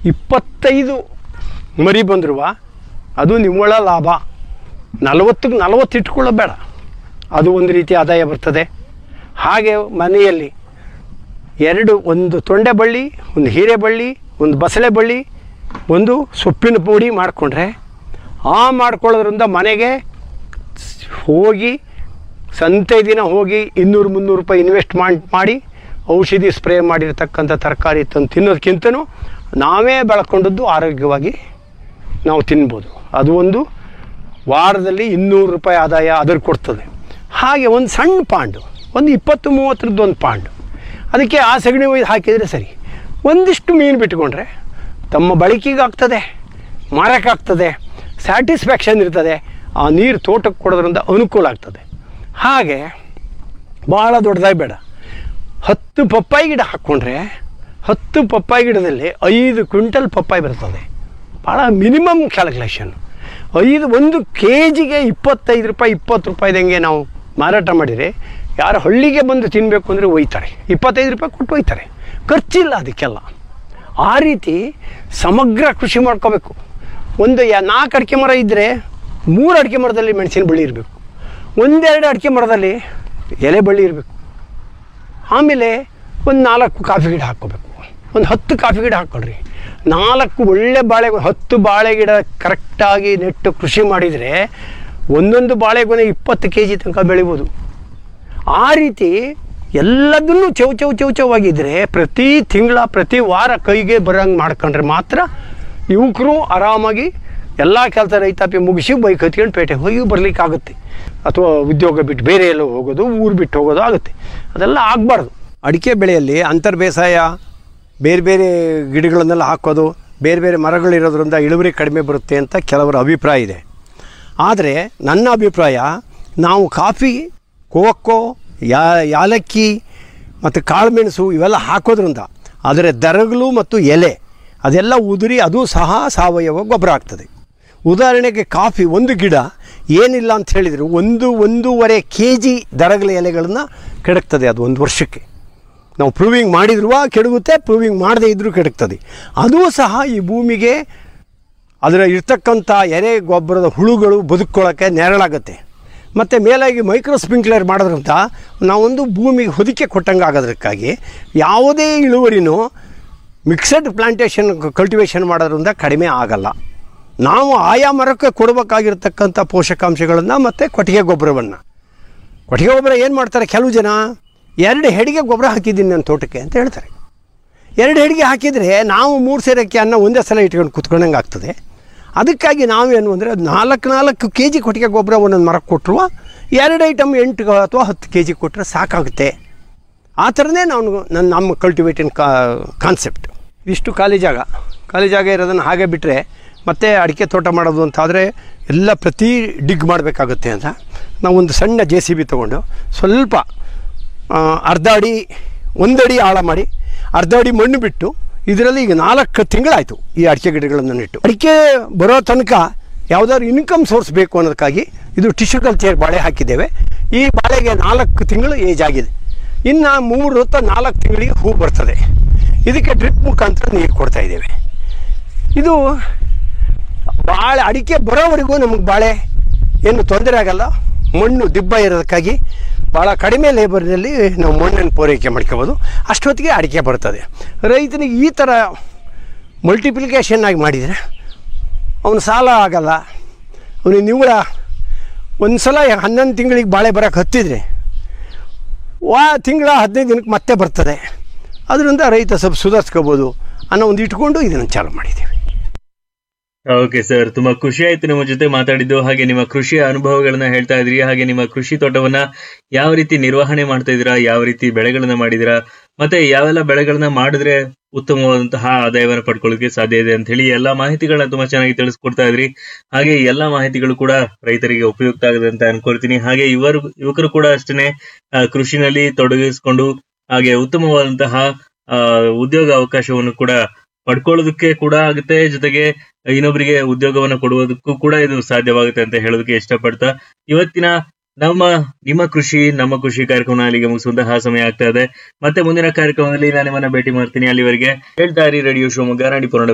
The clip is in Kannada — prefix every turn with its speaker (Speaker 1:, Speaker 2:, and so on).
Speaker 1: ಇಪ್ಪತ್ತೈದು ಮರಿ ಬಂದ್ರು ಅದು ನಿವ್ವಳ ಲಾಭ ನಲವತ್ತಿಗೆ ನಲವತ್ತು ಇಟ್ಕೊಳ್ಳೋ ಬೇಡ ಅದು ಒಂದು ರೀತಿ ಆದಾಯ ಬರ್ತದೆ ಹಾಗೆ ಮನೆಯಲ್ಲಿ ಎರಡು ಒಂದು ತೊಂಡೆ ಬಳ್ಳಿ ಒಂದು ಹೀರೆ ಬಳ್ಳಿ ಒಂದು ಬಸಳೆ ಬಳ್ಳಿ ಒಂದು ಸೊಪ್ಪಿನ ಪುಡಿ ಮಾಡಿಕೊಂಡ್ರೆ ಆ ಮಾಡ್ಕೊಳ್ಳೋದ್ರಿಂದ ಮನೆಗೆ ಹೋಗಿ ಸಂತೆ ದಿನ ಹೋಗಿ ಇನ್ನೂರು ಮುನ್ನೂರು ರೂಪಾಯಿ ಇನ್ವೆಸ್ಟ್ ಮಾಡಿ ಮಾಡಿ ಔಷಧಿ ಸ್ಪ್ರೇ ಮಾಡಿರ್ತಕ್ಕಂಥ ತರಕಾರಿ ತಂದು ತಿನ್ನೋದಕ್ಕಿಂತನೂ ನಾವೇ ಬೆಳ್ಕೊಂಡದ್ದು ಆರೋಗ್ಯವಾಗಿ ನಾವು ತಿನ್ಬೋದು ಅದು ಒಂದು ವಾರದಲ್ಲಿ ಇನ್ನೂರು ರೂಪಾಯಿ ಆದಾಯ ಅದ್ರ ಕೊಡ್ತದೆ ಹಾಗೆ ಒಂದು ಸಣ್ಣ ಪಾಂಡು ಒಂದು ಇಪ್ಪತ್ತು ಮೂವತ್ತರದ್ದು ಒಂದು ಪಾಂಡು ಅದಕ್ಕೆ ಆ ಸಗಣಿ ಒಯ್ದು ಹಾಕಿದರೆ ಸರಿ ಒಂದಿಷ್ಟು ಮೀನು ಬಿಟ್ಕೊಂಡ್ರೆ ತಮ್ಮ ಬಳಕೆಗೆ ಆಗ್ತದೆ ಮಾರಕ್ಕಾಗ್ತದೆ ಸ್ಯಾಟಿಸ್ಫ್ಯಾಕ್ಷನ್ ಇರ್ತದೆ ಆ ನೀರು ತೋಟಕ್ಕೆ ಕೊಡೋದ್ರಿಂದ ಅನುಕೂಲ ಆಗ್ತದೆ ಹಾಗೆ ಭಾಳ ದೊಡ್ಡದಾಗಿ ಬೇಡ ಹತ್ತು ಪಪ್ಪಾಯಿ ಗಿಡ ಹಾಕ್ಕೊಂಡ್ರೆ ಹತ್ತು ಪಪ್ಪಾಯಿ ಗಿಡದಲ್ಲಿ ಐದು ಕ್ವಿಂಟಲ್ ಪಪ್ಪಾಯಿ ಬರ್ತದೆ ಭಾಳ ಮಿನಿಮಮ್ ಕ್ಯಾಲ್ಕುಲೇಷನ್ ಐದು ಒಂದು ಕೆ ಜಿಗೆ ಇಪ್ಪತ್ತೈದು ರೂಪಾಯಿ ಇಪ್ಪತ್ತು ರೂಪಾಯಿದಂಗೆ ನಾವು ಮಾರಾಟ ಮಾಡಿದರೆ ಯಾರು ಹಳ್ಳಿಗೆ ಬಂದು ತಿನ್ನಬೇಕು ಅಂದರೆ ಒಯ್ತಾರೆ ಇಪ್ಪತ್ತೈದು ರೂಪಾಯಿ ಕೊಟ್ಟು ಒಯ್ತಾರೆ ಖರ್ಚಿಲ್ಲ ಅದಕ್ಕೆಲ್ಲ ಆ ರೀತಿ ಸಮಗ್ರ ಕೃಷಿ ಮಾಡ್ಕೋಬೇಕು ಒಂದು ಯಾ ನಾಲ್ಕು ಅಡಿಕೆ ಮರ ಇದ್ದರೆ ಮೂರು ಅಡಿಕೆ ಮರದಲ್ಲಿ ಮೆಣಸಿನ ಬಳ್ಳಿ ಇರಬೇಕು ಒಂದೆರಡು ಅಡಿಕೆ ಮರದಲ್ಲಿ ಎಲೆ ಬಳ್ಳಿ ಇರಬೇಕು ಆಮೇಲೆ ಒಂದು ನಾಲ್ಕು ಕಾಫಿ ಗಿಡ ಹಾಕ್ಕೋಬೇಕು ಒಂದು ಹತ್ತು ಕಾಫಿ ಗಿಡ ಹಾಕ್ಕೊಳ್ರಿ ನಾಲ್ಕು ಒಳ್ಳೆ ಬಾಳೆ ಹತ್ತು ಬಾಳೆ ಗಿಡ ಕರೆಕ್ಟಾಗಿ ನೆಟ್ಟು ಕೃಷಿ ಮಾಡಿದರೆ ಒಂದೊಂದು ಬಾಳೆಗೊನೆ ಇಪ್ಪತ್ತು ಕೆ ಜಿ ತನಕ ಬೆಳಿಬೋದು ಆ ರೀತಿ ಎಲ್ಲದನ್ನೂ ಚೌ ಚೌ ಚೌ ಚೌವಾಗಿದ್ದರೆ ಪ್ರತಿ ತಿಂಗಳ ಪ್ರತಿ ವಾರ ಕೈಗೆ ಬರೋಂಗೆ ಮಾಡ್ಕೊಂಡ್ರೆ ಮಾತ್ರ ಯುವಕರು ಆರಾಮಾಗಿ ಎಲ್ಲ ಕೆಲಸ ರೈತಾಪಿ ಮುಗಿಸಿ ಬೈಕ್ ಹತ್ಕೊಂಡು ಪೇಟೆ ಹೋಗಿ ಬರಲಿಕ್ಕಾಗುತ್ತೆ ಅಥವಾ ಉದ್ಯೋಗ ಬಿಟ್ಟು ಬೇರೆ ಎಲ್ಲೋ ಹೋಗೋದು ಊರು ಬಿಟ್ಟು ಹೋಗೋದು ಆಗುತ್ತೆ ಅದೆಲ್ಲ ಆಗಬಾರ್ದು ಅಡಿಕೆ ಬೆಳೆಯಲ್ಲಿ ಅಂತರ್ ಬೇಸಾಯ ಬೇರೆ ಬೇರೆ ಗಿಡಗಳನ್ನೆಲ್ಲ ಹಾಕೋದು ಬೇರೆ ಬೇರೆ ಮರಗಳಿರೋದ್ರಿಂದ ಇಳುವರಿ ಕಡಿಮೆ ಬರುತ್ತೆ ಅಂತ ಕೆಲವರ ಅಭಿಪ್ರಾಯ ಇದೆ ಆದರೆ ನನ್ನ ಅಭಿಪ್ರಾಯ ನಾವು ಕಾಫಿ ಕೋಕೋ ಯಾ ಯಾಲಕ್ಕಿ ಮತ್ತು ಕಾಳುಮೆಣಸು ಇವೆಲ್ಲ ಹಾಕೋದ್ರಿಂದ ಅದರ ದರಗಳು ಮತ್ತು ಎಲೆ ಅದೆಲ್ಲ ಉದುರಿ ಅದು ಸಹ ಸಾವಯವ ಗೊಬ್ಬರ ಆಗ್ತದೆ ಉದಾಹರಣೆಗೆ ಕಾಫಿ ಒಂದು ಗಿಡ ಏನಿಲ್ಲ ಅಂತ ಹೇಳಿದರು ಒಂದು ಒಂದೂವರೆ ಕೆ ಜಿ ದರಗಳ ಎಲೆಗಳನ್ನು ಕೆಡಕ್ತದೆ ಅದು ಒಂದು ವರ್ಷಕ್ಕೆ ನಾವು ಪ್ರೂವಿಂಗ್ ಮಾಡಿದ್ರೂ ಕೆಡಗುತ್ತೆ ಪ್ರೂವಿಂಗ್ ಮಾಡದೇ ಇದ್ದರೂ ಕೆಡಕ್ತದೆ ಅದೂ ಸಹ ಈ ಭೂಮಿಗೆ ಅದರ ಇರ್ತಕ್ಕಂಥ ಎರೆ ಗೊಬ್ಬರದ ಹುಳುಗಳು ಬದುಕೊಳ್ಳೋಕ್ಕೆ ನೆರಳಾಗುತ್ತೆ ಮತ್ತು ಮೇಲಾಗಿ ಮೈಕ್ರೋ ಸ್ಪ್ರಿಂಕ್ಲರ್ ಮಾಡೋದ್ರಿಂದ ನಾವೊಂದು ಭೂಮಿಗೆ ಹೊದಿಕೆ ಕೊಟ್ಟಂಗೆ ಆಗೋದಕ್ಕಾಗಿ ಯಾವುದೇ ಇಳುವರಿನೂ ಮಿಕ್ಸಡ್ ಪ್ಲಾಂಟೇಷನ್ ಕಲ್ಟಿವೇಷನ್ ಮಾಡೋದ್ರಿಂದ ಕಡಿಮೆ ಆಗಲ್ಲ ನಾವು ಆಯಾ ಮರಕ್ಕೆ ಕೊಡಬೇಕಾಗಿರ್ತಕ್ಕಂಥ ಪೋಷಕಾಂಶಗಳನ್ನು ಮತ್ತು ಕೊಟ್ಟಿಗೆ ಗೊಬ್ಬರವನ್ನು ಕೊಟ್ಟಿಗೆ ಗೊಬ್ಬರ ಏನು ಮಾಡ್ತಾರೆ ಕೆಲವು ಜನ ಎರಡು ಹೆಡಿಗೆ ಗೊಬ್ಬರ ಹಾಕಿದ್ದೀನಿ ನನ್ನ ತೋಟಕ್ಕೆ ಅಂತ ಹೇಳ್ತಾರೆ ಎರಡು ಹೆಡಿಗೆ ಹಾಕಿದರೆ ನಾವು ಮೂರು ಸೇರಕ್ಕೆ ಅನ್ನ ಒಂದೇ ಸಲ ಇಟ್ಕೊಂಡು ಕುತ್ಕೊಂಡಂಗೆ ಆಗ್ತದೆ ಅದಕ್ಕಾಗಿ ನಾವೇನು ಅಂದರೆ ನಾಲ್ಕು ನಾಲ್ಕು ಕೆ ಜಿ ಕೊಟ್ಟಿಗೆ ಗೊಬ್ಬರ ಒಂದೊಂದು ಮರಕ್ಕೆ ಕೊಟ್ಟರು ಎರಡು ಐಟಮ್ ಎಂಟು ಅಥವಾ ಹತ್ತು ಕೆ ಜಿ ಕೊಟ್ಟರೆ ಸಾಕಾಗುತ್ತೆ ಆ ಥರನೇ ನಾವು ನನ್ನ ನಮ್ಮ ಕಲ್ಟಿವೇಟಿನ್ ಕಾ ಕಾನ್ಸೆಪ್ಟ್ ಇಷ್ಟು ಖಾಲಿ ಜಾಗ ಖಾಲಿ ಜಾಗ ಇರೋದನ್ನು ಹಾಗೆ ಬಿಟ್ಟರೆ ಮತ್ತೆ ಅಡಿಕೆ ತೋಟ ಮಾಡೋದು ಅಂತಾದರೆ ಎಲ್ಲ ಪ್ರತಿ ಡಿಗ್ ಮಾಡಬೇಕಾಗುತ್ತೆ ಅಂತ ನಾವು ಒಂದು ಸಣ್ಣ ಜೆ ಸಿ ಬಿ ತೊಗೊಂಡು ಸ್ವಲ್ಪ ಆ, ಅರ್ಧ ಅಡಿ ಒಂದಡಿ ಆಳ ಮಾಡಿ ಅರ್ಧ ಅಡಿ ಮಣ್ಣು ಬಿಟ್ಟು ಇದರಲ್ಲಿ ಈಗ ನಾಲ್ಕು ತಿಂಗಳಾಯಿತು ಈ ಅಡಿಕೆ ಗಿಡಗಳನ್ನು ನೆಟ್ಟು ಅಡಿಕೆ ಬರೋ ತನಕ ಯಾವುದಾದ್ರು ಇನ್ಕಮ್ ಸೋರ್ಸ್ ಬೇಕು ಅನ್ನೋದಕ್ಕಾಗಿ ಇದು ಟಿಶ್ಯೂ ಕಲ್ಚರ್ ಬಾಳೆ ಹಾಕಿದ್ದೇವೆ ಈ ಬಾಳೆಗೆ ನಾಲ್ಕು ತಿಂಗಳು ಏಜ್ ಆಗಿದೆ ಇನ್ನು ಮೂರು ಅಥವಾ ನಾಲ್ಕು ತಿಂಗಳಿಗೆ ಹೂ ಬರ್ತದೆ ಇದಕ್ಕೆ ಡ್ರಿಪ್ ಮುಖಾಂತರ ನೀರು ಕೊಡ್ತಾ ಇದ್ದೇವೆ ಇದು ಬಾಳೆ ಅಡಿಕೆ ಬರೋವರೆಗೂ ನಮಗೆ ಬಾಳೆ ಏನು ತೊಂದರೆ ಆಗಲ್ಲ ಮಣ್ಣು ದಿಬ್ಬ ಇರೋದಕ್ಕಾಗಿ ಭಾಳ ಕಡಿಮೆ ಲೇಬರ್ನಲ್ಲಿ ನಾವು ಮಣ್ಣನ್ನು ಪೂರೈಕೆ ಮಾಡ್ಕೋಬೋದು ಅಷ್ಟೊತ್ತಿಗೆ ಅಡಿಕೆ ಬರ್ತದೆ ರೈತನಿಗೆ ಈ ಥರ ಮಲ್ಟಿಪ್ಲಿಕೇಶನ್ ಆಗಿ ಮಾಡಿದರೆ ಅವನು ಸಾಲ ಆಗಲ್ಲ ಅವನಿಗೆ ನಿವ್ವಳ ಒಂದು ಸಲ ಹನ್ನೊಂದು ತಿಂಗಳಿಗೆ ಬಾಳೆ ಬರೋಕೆ ಹತ್ತಿದ್ರೆ ವಾ ತಿಂಗಳ ಹದಿನೈದು ದಿನಕ್ಕೆ ಮತ್ತೆ ಬರ್ತದೆ ಅದರಿಂದ ರೈತ ಸ್ವಲ್ಪ ಸುಧಾರಿಸ್ಕೋಬೋದು ಅನ್ನೋ ಒಂದು ಇಟ್ಕೊಂಡು ಇದನ್ನು ಚಾಲು ಮಾಡಿದ್ದೀವಿ
Speaker 2: ಓಕೆ ಸರ್ ತುಂಬಾ ಖುಷಿ ಆಯ್ತು ನಿಮ್ಮ ಜೊತೆ ಮಾತಾಡಿದ್ದು ಹಾಗೆ ನಿಮ್ಮ ಕೃಷಿಯ ಅನುಭವಗಳನ್ನ ಹೇಳ್ತಾ ಇದ್ರಿ ಹಾಗೆ ನಿಮ್ಮ ಕೃಷಿ ತೋಟವನ್ನ ಯಾವ ರೀತಿ ನಿರ್ವಹಣೆ ಮಾಡ್ತಾ ಇದೀರಾ ಯಾವ ರೀತಿ ಬೆಳೆಗಳನ್ನ ಮಾಡಿದಿರಾ ಮತ್ತೆ ಯಾವೆಲ್ಲ ಬೆಳೆಗಳನ್ನ ಮಾಡಿದ್ರೆ ಉತ್ತಮವಾದಂತಹ ಆದಾಯವನ್ನ ಪಡ್ಕೊಳ್ಳೋಕೆ ಸಾಧ್ಯ ಇದೆ ಅಂತ ಹೇಳಿ ಎಲ್ಲಾ ಮಾಹಿತಿಗಳನ್ನ ತುಂಬಾ ಚೆನ್ನಾಗಿ ತಿಳಿಸ್ಕೊಡ್ತಾ ಇದ್ರಿ ಹಾಗೆ ಈ ಎಲ್ಲಾ ಮಾಹಿತಿಗಳು ಕೂಡ ರೈತರಿಗೆ ಉಪಯುಕ್ತ ಆಗಿದೆ ಅಂತ ಅನ್ಕೊಳ್ತೀನಿ ಹಾಗೆ ಇವರು ಯುವಕರು ಕೂಡ ಅಷ್ಟೇನೆ ಆ, ಕೃಷಿನಲ್ಲಿ ತೊಡಗಿಸಿಕೊಂಡು ಹಾಗೆ ಉತ್ತಮವಾದಂತಹ ಆ, ಉದ್ಯೋಗ ಅವಕಾಶವನ್ನು ಕೂಡ ಪಡ್ಕೊಳ್ಳೋದಕ್ಕೆ ಕೂಡ ಆಗುತ್ತೆ ಜೊತೆಗೆ ಇನ್ನೊಬ್ಬರಿಗೆ ಉದ್ಯೋಗವನ್ನ ಕೊಡುವುದಕ್ಕೂ ಕೂಡ ಇದು ಸಾಧ್ಯವಾಗುತ್ತೆ ಅಂತ ಹೇಳೋದಕ್ಕೆ ಇಷ್ಟಪಡ್ತಾ ಇವತ್ತಿನ ನಮ್ಮ ನಿಮ್ಮ ಕೃಷಿ ನಮ್ಮ ಕೃಷಿ ಕಾರ್ಯಕ್ರಮ ಅಲ್ಲಿಗೆ ಮುಗಿಸುವಂತಹ ಸಮಯ ಆಗ್ತಾ ಇದೆ ಮತ್ತೆ ಮುಂದಿನ ಕಾರ್ಯಕ್ರಮದಲ್ಲಿ ನಾನು ನಿಮ್ಮನ್ನ ಭೇಟಿ ಮಾಡ್ತೀನಿ ಅಲ್ಲಿವರೆಗೆ ಹೇಳ್ತಾ ಇರಿ ರೇಡಿಯೋ ಶಿವಮೊಗ್ಗ ನಾಡಿ ಪುನಡ